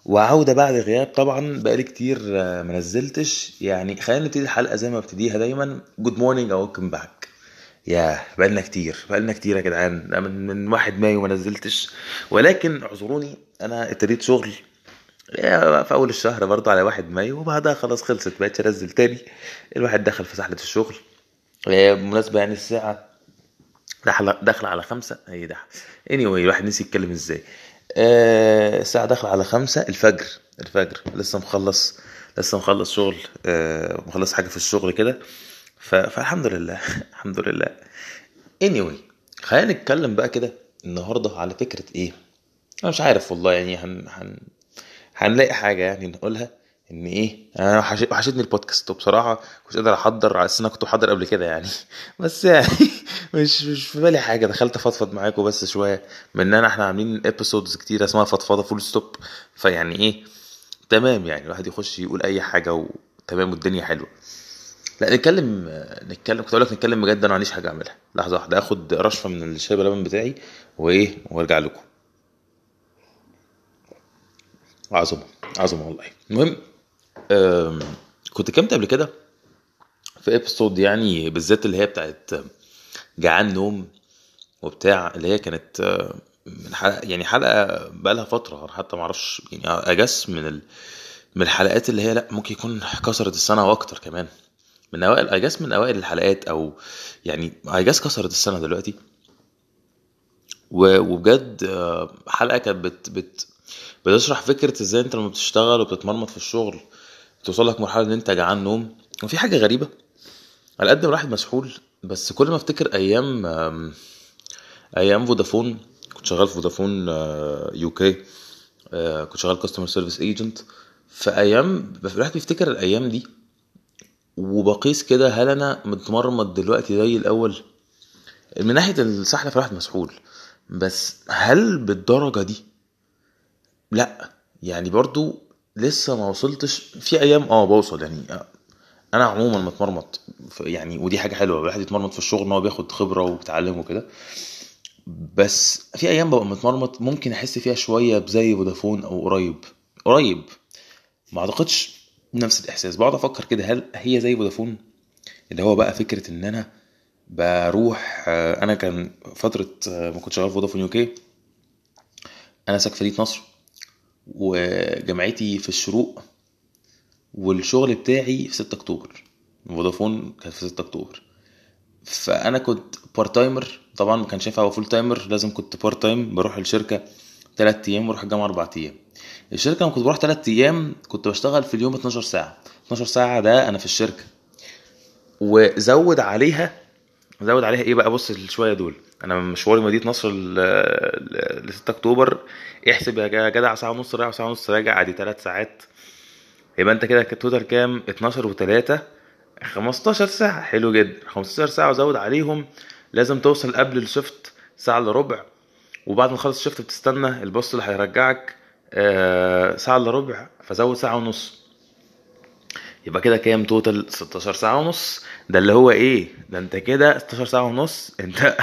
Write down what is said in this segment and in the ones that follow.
وعودة بعد غياب طبعا بقالي كتير آه، ما نزلتش يعني خلينا نبتدي الحلقة زي ما ببتديها دايما جود مورنينج او ويلكم باك يا بقالنا كتير بقالنا كتير يا جدعان ده من من واحد مايو ما نزلتش ولكن اعذروني انا ابتديت شغل يا في اول الشهر برضه على واحد مايو وبعدها خلاص خلصت بقتش انزل تاني الواحد دخل في سحلة الشغل آه، بالمناسبة يعني الساعة داخله داخله على خمسة هي ده anyway الواحد نسي يتكلم ازاي آه الساعة داخلة على خمسة الفجر الفجر لسه مخلص لسه مخلص شغل آه مخلص حاجة في الشغل كده ف- فالحمد لله الحمد لله anyway خلينا نتكلم بقى كده النهاردة على فكرة ايه انا مش عارف والله يعني هن هن هنلاقي حاجة يعني نقولها ان ايه انا وحش- وحشتني البودكاست وبصراحة مش قادر احضر على اساس إن انا كنت محضر قبل كده يعني بس يعني مش مش في بالي حاجة دخلت افضفض معاكم بس شوية من ان احنا عاملين ابيسودز كتير اسمها فضفضة فول ستوب فيعني ايه تمام يعني الواحد يخش يقول اي حاجة وتمام والدنيا حلوة لا نتكلم نتكلم كنت اقول لك نتكلم بجد انا ما عنديش حاجة اعملها لحظة واحدة اخد رشفة من الشاي بلبن بتاعي وايه وارجع لكم عظمة عظمة والله المهم آم، كنت اتكلمت قبل كده في ابيسود يعني بالذات اللي هي بتاعت جعان نوم وبتاع اللي هي كانت آه، من حلقة يعني حلقة بقالها فترة أنا حتى معرفش يعني أجس من ال... من الحلقات اللي هي لا ممكن يكون كسرت السنة وأكتر كمان من أوائل أجس من أوائل الحلقات أو يعني أجس كسرت السنة دلوقتي و- وبجد آه، حلقة كانت بت... بت... بتشرح فكرة ازاي انت لما بتشتغل وبتتمرمط في الشغل توصل لك مرحلة ان انت جعان نوم وفي حاجة غريبة على قد ما الواحد مسحول بس كل ما افتكر ايام آم، ايام فودافون كنت شغال في فودافون يو كي كنت شغال كاستمر سيرفيس ايجنت في ايام الواحد بيفتكر الايام دي وبقيس كده هل انا متمرمط دلوقتي زي الاول من ناحيه السحله فالواحد مسحول بس هل بالدرجه دي لا يعني برضو لسه ما وصلتش في ايام اه بوصل يعني انا عموما متمرمط ف- يعني ودي حاجه حلوه الواحد يتمرمط في الشغل ان هو بياخد خبره وبيتعلم وكده بس في ايام ببقى متمرمط ممكن احس فيها شويه بزي فودافون او قريب قريب ما اعتقدش نفس الاحساس بقعد افكر كده هل هي زي فودافون اللي هو بقى فكره ان انا بروح آه، انا كان فتره آه، ما كنت شغال في فودافون يو كي انا ساكن في مدينه نصر وجامعتي في الشروق والشغل بتاعي في 6 اكتوبر فودافون كانت في 6 اكتوبر فانا كنت بارت تايمر طبعا ما كانش ينفع ابقى فول تايمر لازم كنت بارت تايم بروح الشركه 3 ايام واروح الجامعه 4 ايام الشركه لما كنت بروح 3 ايام كنت بشتغل في اليوم 12 ساعه 12 ساعه ده انا في الشركه وزود عليها زود عليها ايه بقى بص الشويه دول انا من مشواري مدينه نصر ل ل- ل 6 اكتوبر احسب يا جدع ساعه ونص رايح وساعه ونص راجع ادي 3 ساعات يبقى انت كده توتال كام 12 و3 15 ساعة حلو جدا 15 ساعة وزود عليهم لازم توصل قبل الشفت ساعة الا ربع وبعد ما تخلص الشفت بتستنى الباص اللي هيرجعك آه، ساعة الا ربع فزود ساعة ونص يبقى كده كام توتال 16 ساعة ونص ده اللي هو ايه ده انت كده 16 ساعة ونص انت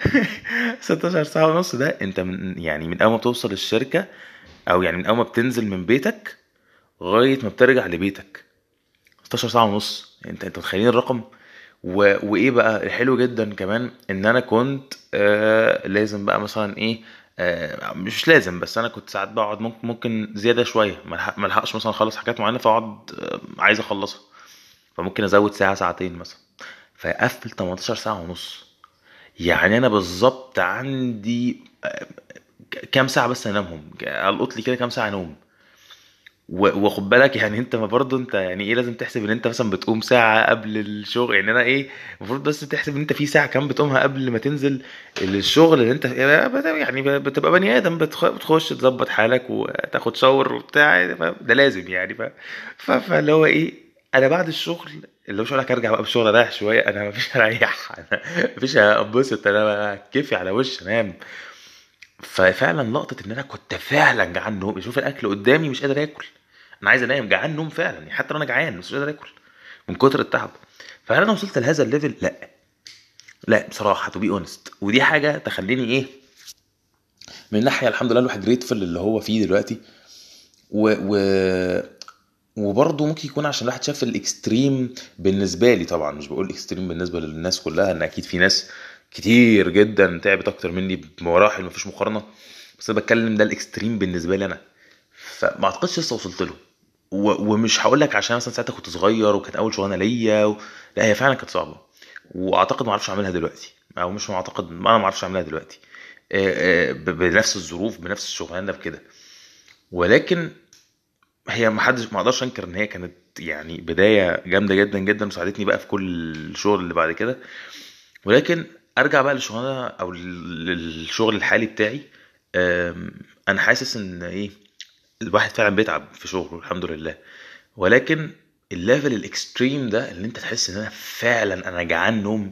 16 ساعة ونص ده انت من يعني من اول ما بتوصل الشركة او يعني من اول ما بتنزل من بيتك لغاية ما بترجع لبيتك 16 ساعة ونص انت انت متخيلين الرقم و... وايه بقى الحلو جدا كمان ان انا كنت آه لازم بقى مثلا ايه آه مش لازم بس انا كنت ساعات بقعد ممكن ممكن زياده شويه ملحق- ملحقش مثلا اخلص حاجات معينه فاقعد آه عايز اخلصها فممكن ازود ساعه ساعتين مثلا فاقفل 18 ساعه ونص يعني انا بالظبط عندي آه، كام ساعه بس انامهم القط لي كده كام ساعه نوم و- وخد بالك يعني انت ما برضه انت يعني ايه لازم تحسب ان انت مثلا بتقوم ساعة قبل الشغل يعني انا ايه المفروض بس تحسب ان انت في ساعة كام بتقومها قبل ما تنزل الشغل اللي انت يعني بتبقى بني ادم بتخ- بتخش تظبط حالك وتاخد شاور وبتاع ف- ده لازم يعني ف... ف... فاللي هو ايه انا بعد الشغل اللي هو مش هقول لك ارجع بقى بالشغل اريح شويه انا مفيش اريح انا مفيش انبسط انا كيفي على وش انام ففعلا لقطة ان انا كنت فعلا جعان نوم بشوف الاكل قدامي مش قادر اكل انا عايز انام جعان نوم فعلا يعني حتى لو انا جعان بس مش قادر اكل من كتر التعب فهل انا وصلت لهذا الليفل لا لا بصراحه تو بي اونست ودي حاجه تخليني ايه من ناحيه الحمد لله الواحد جريتفل اللي هو فيه دلوقتي و... و... وبرضه ممكن يكون عشان الواحد شاف الاكستريم بالنسبه لي طبعا مش بقول اكستريم بالنسبه للناس كلها ان اكيد في ناس كتير جدا تعبت اكتر مني بمراحل مفيش مقارنه بس انا بتكلم ده الاكستريم بالنسبه لي انا فما اعتقدش لسه وصلت له و... ومش هقول لك عشان مثلا ساعتها كنت صغير وكانت اول شغلانه ليا و... لا هي فعلا كانت صعبه واعتقد ما اعرفش اعملها دلوقتي او مش ما اعتقد انا ما اعرفش اعملها دلوقتي آه، آه، ب- بنفس الظروف بنفس الشغلانه بكده ولكن هي ما حدش ما اقدرش انكر ان هي كانت يعني بدايه جامده جدا جدا وساعدتني بقى في كل الشغل اللي بعد كده ولكن ارجع بقى للشغلانه او لل- للشغل الحالي بتاعي أم، انا حاسس ان ايه الواحد فعلا بيتعب في شغله الحمد لله ولكن الليفل الاكستريم ده اللي انت تحس ان انا فعلا انا جعان نوم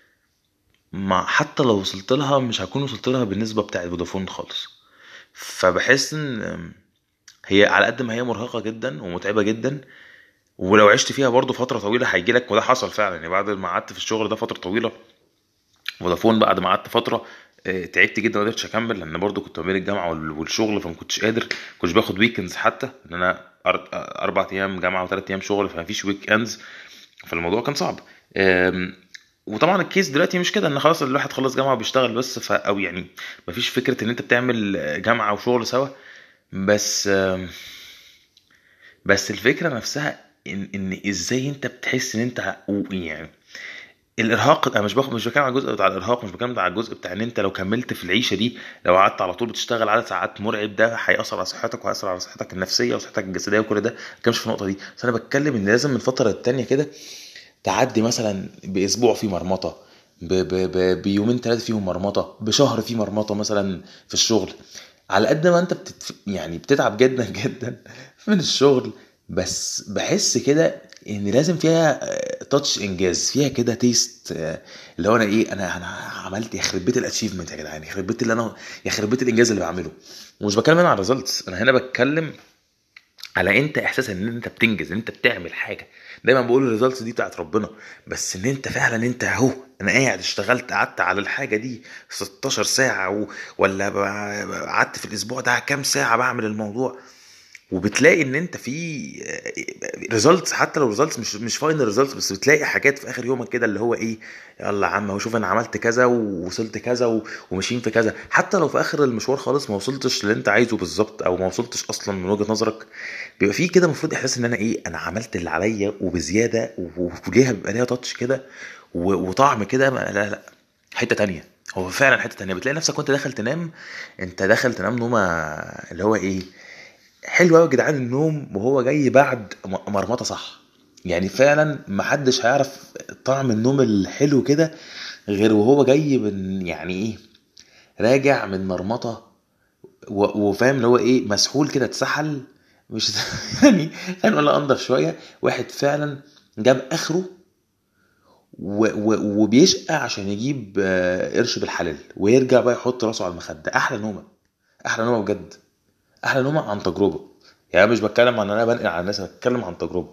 ما حتى لو وصلت لها مش هكون وصلت لها بالنسبه بتاعت فودافون خالص فبحس ان هي على قد ما هي مرهقه جدا ومتعبه جدا ولو عشت فيها برضه فتره طويله هيجي لك وده حصل فعلا يعني بعد ما قعدت في الشغل ده فتره طويله فودافون بعد ما قعدت فتره آه، تعبت جدا ما قدرتش اكمل لان برضه كنت ما بين الجامعه وال- والشغل فما كنتش قادر كنتش باخد ويكندز حتى ان انا أر- اربع ايام جامعه وثلاث ايام شغل فما فيش ويك اندز فالموضوع كان صعب آم، وطبعا الكيس دلوقتي مش كده ان خلاص الواحد خلص جامعه وبيشتغل بس ف او يعني مفيش فكره ان انت بتعمل جامعه وشغل سوا بس آم، بس الفكره نفسها ان ان ازاي انت بتحس ان انت يعني الارهاق انا مش باخد مش بتكلم على الجزء بتاع الارهاق مش بتكلم على الجزء بتاع ان انت لو كملت في العيشه دي لو قعدت على طول بتشتغل عدد ساعات مرعب ده هيأثر على صحتك وهيأثر على صحتك النفسيه وصحتك الجسديه وكل ده ما بتكلمش في النقطه دي بس انا بتكلم ان لازم من فتره للتانيه كده تعدي مثلا باسبوع فيه مرمطه ب ب ب بيومين ثلاثه فيهم مرمطه بشهر فيه مرمطه مثلا في الشغل على قد ما انت بتت... يعني بتتعب جدا جدا من الشغل بس بحس كده ان لازم فيها تاتش انجاز فيها كده تيست اللي هو انا ايه انا انا عملت يخرب بيت الاتشيفمنت يا جدعان يخرب بيت اللي انا يخرب بيت الانجاز اللي بعمله ومش بتكلم هنا على الريزلتس انا هنا بتكلم على انت احساس ان انت بتنجز ان انت بتعمل حاجه دايما بقول الريزلتس دي بتاعت ربنا بس ان انت فعلا انت اهو انا قاعد اشتغلت قعدت على الحاجه دي 16 ساعه و... ولا ب- قعدت في الاسبوع ده كام ساعه بعمل الموضوع وبتلاقي ان انت في ريزلتس حتى لو ريزلتس مش مش فاينل ريزلتس بس بتلاقي حاجات في اخر يومك كده اللي هو ايه يلا يا عم اهو شوف انا عملت كذا ووصلت كذا و- وماشيين في كذا حتى لو في اخر المشوار خالص ما وصلتش اللي انت عايزه بالظبط او ما وصلتش اصلا من وجهة نظرك بيبقى في كده المفروض احساس ان انا ايه انا عملت اللي عليا وبزياده و- وليها بيبقى ليها تاتش كده و- وطعم كده ما- لا لا حته تانية هو فعلا حته تانية بتلاقي نفسك وانت داخل تنام انت داخل تنام نومه اللي هو ايه حلو قوي يا جدعان النوم وهو جاي بعد م- مرمطه صح يعني فعلا محدش هيعرف طعم النوم الحلو كده غير وهو جاي من يعني ايه راجع من مرمطه و- وفاهم اللي هو ايه مسحول كده اتسحل مش يعني خلينا نقول انضف شويه واحد فعلا جاب اخره و و وبيشقى عشان يجيب آه، قرش بالحلال ويرجع بقى يحط راسه على المخده احلى نومه احلى نومه بجد احلى نومه عن تجربه يعني أنا مش بتكلم عن ان انا بنقل على الناس انا بتكلم عن تجربه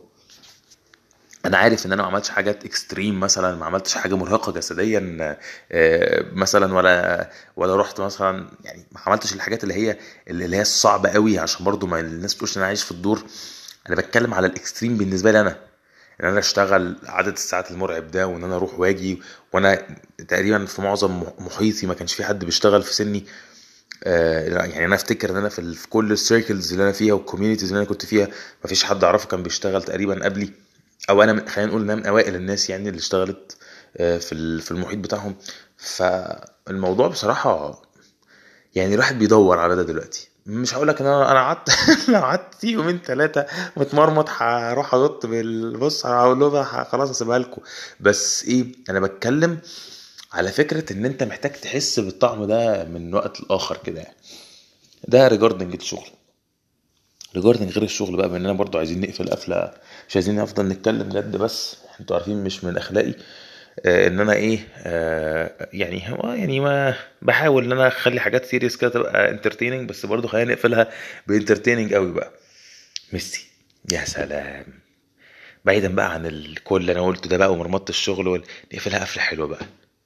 انا عارف ان انا ما عملتش حاجات اكستريم مثلا ما عملتش حاجه مرهقه جسديا آه، مثلا ولا ولا رحت مثلا يعني ما عملتش الحاجات اللي هي اللي هي الصعبه قوي عشان برضو ما الناس تقولش ان انا عايش في الدور انا بتكلم على الاكستريم بالنسبه لي انا ان انا اشتغل عدد الساعات المرعب ده وان انا اروح واجي وانا تقريبا في معظم محيطي ما كانش في حد بيشتغل في سني آه، يعني انا افتكر ان انا في, ال- في كل السيركلز اللي انا فيها والكوميونيتيز اللي انا كنت فيها ما فيش حد اعرفه كان بيشتغل تقريبا قبلي او انا من خلينا نقول ان انا من اوائل الناس يعني اللي اشتغلت آه، في ال- في المحيط بتاعهم فالموضوع بصراحه يعني الواحد بيدور على ده دلوقتي مش هقول لك ان انا انا قعدت لو قعدت يومين ثلاثه متمرمط هروح انط بالبص هقول له بقى خلاص اسيبها لكم بس ايه انا بتكلم على فكره ان انت محتاج تحس بالطعم ده من وقت لاخر كده يعني ده ريجاردنج الشغل ريجاردنج غير الشغل بقى باننا برضو عايزين نقفل قفله مش عايزين نفضل نتكلم جد بس انتوا عارفين مش من اخلاقي آه، ان انا ايه آه، يعني هو يعني ما بحاول ان انا اخلي حاجات سيريس كده تبقى انترتيننج بس برضو خلينا نقفلها بانترتيننج قوي بقى ميسي يا سلام بعيدا بقى عن ال- كل اللي انا قلته ده بقى ومرمطه الشغل وال- نقفلها قفله حلوه بقى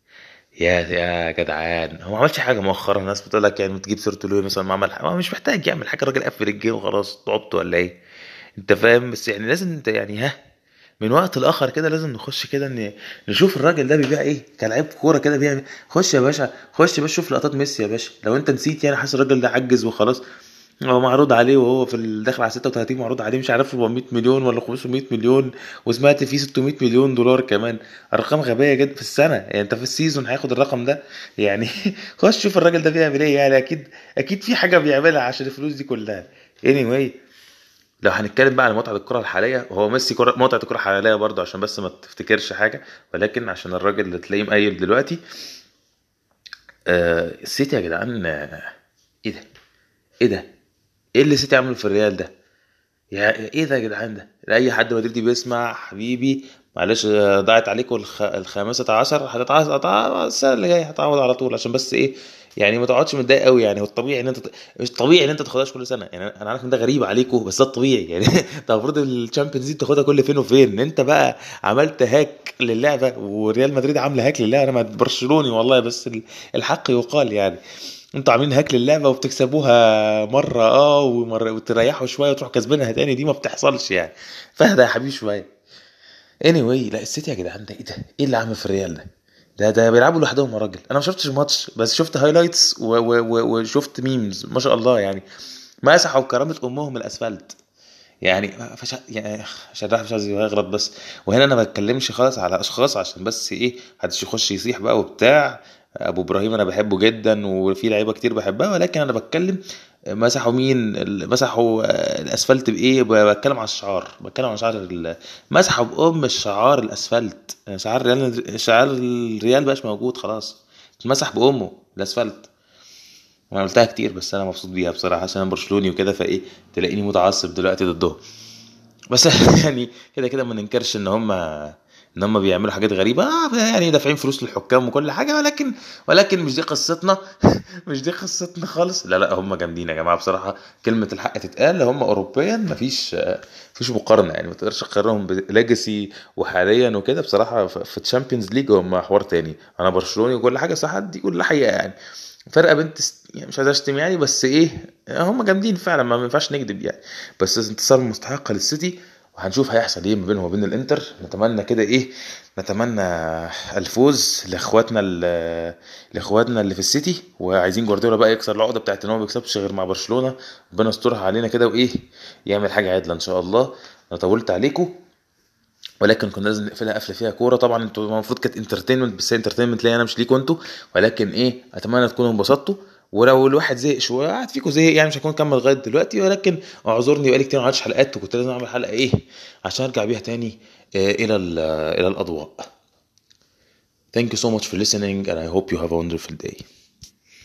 يا يا جدعان هو ما عملش حاجه مؤخرا الناس بتقول لك يعني بتجيب سيرته ليه مثلا ما عمل حاجه هو مش محتاج يعمل حاجه الراجل قفل الجيم وخلاص تعبت ولا ايه انت فاهم بس يعني لازم انت يعني ها من وقت لاخر كده لازم نخش كده ن- نشوف الراجل ده بيبيع ايه كلاعب كوره كده بيعمل خش يا باشا خش يا باشا شوف لقطات ميسي يا باشا لو انت نسيت يعني حاسس الراجل ده عجز وخلاص هو معروض عليه وهو في ال- داخل على 36 معروض عليه مش عارف 400 مليون ولا 500 مليون وسمعت فيه 600 مليون دولار كمان ارقام غبيه جدا في السنه يعني انت في السيزون هياخد الرقم ده يعني خش شوف الراجل ده بيعمل ايه يعني اكيد اكيد في حاجه بيعملها عشان الفلوس دي كلها anyway لو هنتكلم بقى عن متعة الكرة الحالية وهو ميسي كرة متعة الكرة الحالية برضه عشان بس ما تفتكرش حاجة ولكن عشان الراجل اللي تلاقيه مقيل دلوقتي آه السيتي يا جدعان آه ايه ده؟ ايه ده؟ ايه اللي السيتي عمله في الريال ده؟ يا ايه ده يا جدعان ده؟ لاي حد مدريدي بيسمع حبيبي معلش آه، ضاعت عليكم الخ... الخامسة عشر هتتعوض هتتعوض السنة اللي جاية هتتعوض على طول عشان بس ايه يعني ما تقعدش متضايق قوي يعني هو الطبيعي ان انت مش طبيعي ان انت تاخدهاش كل سنه يعني انا عارف ان ده غريب عليكم بس ده الطبيعي يعني انت المفروض الشامبيونز ليج تاخدها كل فين وفين انت بقى عملت هاك للعبه وريال مدريد عامله هاك للعبه انا برشلوني والله بس ال- الحق يقال يعني انتوا عاملين هاك للعبه وبتكسبوها مره اه ومره وتريحوا شويه وتروحوا كسبينها تاني دي ما بتحصلش يعني فاهدى يا حبيبي شويه anyway لا السيتي يا جدعان ده ايه ده؟ ايه اللي عامل في الريال ده؟ ده ده بيلعبوا لوحدهم يا راجل انا ما شفتش الماتش بس شفت هايلايتس و- و- و- وشفت ميمز ما شاء الله يعني مسحوا بكرامه امهم الاسفلت يعني فش... يعني عشان الواحد مش عايز يغلط بس وهنا انا ما بتكلمش خالص على اشخاص عشان بس ايه محدش يخش يصيح بقى وبتاع ابو ابراهيم انا بحبه جدا وفي لعيبه كتير بحبها ولكن انا بتكلم مسحوا مين ال- مسحوا آه، الاسفلت بايه ب- بتكلم على الشعار بتكلم على شعار ال- مسحوا بام الشعار الاسفلت شعار الريال شعار الريال بقاش موجود خلاص اتمسح بامه الاسفلت انا قلتها كتير بس انا مبسوط بيها بصراحه عشان انا برشلوني وكده فايه تلاقيني متعصب دلوقتي ضدهم بس يعني كده كده ما ننكرش ان هم ان هم بيعملوا حاجات غريبه آه يعني دافعين فلوس للحكام وكل حاجه ولكن ولكن مش دي قصتنا مش دي قصتنا خالص لا لا هم جامدين يا جماعه بصراحه كلمه الحق تتقال هم اوروبيا مفيش آه، مفيش مقارنه يعني ما تقدرش تقارنهم بليجاسي وحاليا وكده بصراحه ف- في الشامبيونز ليج هم حوار تاني انا برشلوني وكل حاجه صح دي كل حقيقه يعني فرقه بنت ست... يعني مش عايز اشتم يعني بس ايه هم جامدين فعلا ما ينفعش نكذب يعني بس انتصار مستحق للسيتي وهنشوف هيحصل ايه ما بينهم وبين الانتر نتمنى كده ايه نتمنى الفوز لاخواتنا ال- لاخواتنا اللي في السيتي وعايزين جوارديولا بقى يكسر العقده بتاعت ان هو ما بيكسبش غير مع برشلونه ربنا يسترها علينا كده وايه يعمل حاجه عادله ان شاء الله انا طولت عليكم ولكن كنا لازم نقفلها قفله فيها كوره طبعا انتوا المفروض كانت انترتينمنت بس انترتينمنت ليا انا مش ليكوا انتوا ولكن ايه اتمنى تكونوا انبسطتوا ولو الواحد زهق شويه قاعد فيكم زهق يعني مش هكون كمل لغايه دلوقتي ولكن اعذرني بقالي كتير ما عملتش حلقات وكنت لازم اعمل حلقه ايه عشان ارجع بيها تاني آه، الى ال- الى الاضواء Thank you so much for listening and I hope you have a wonderful day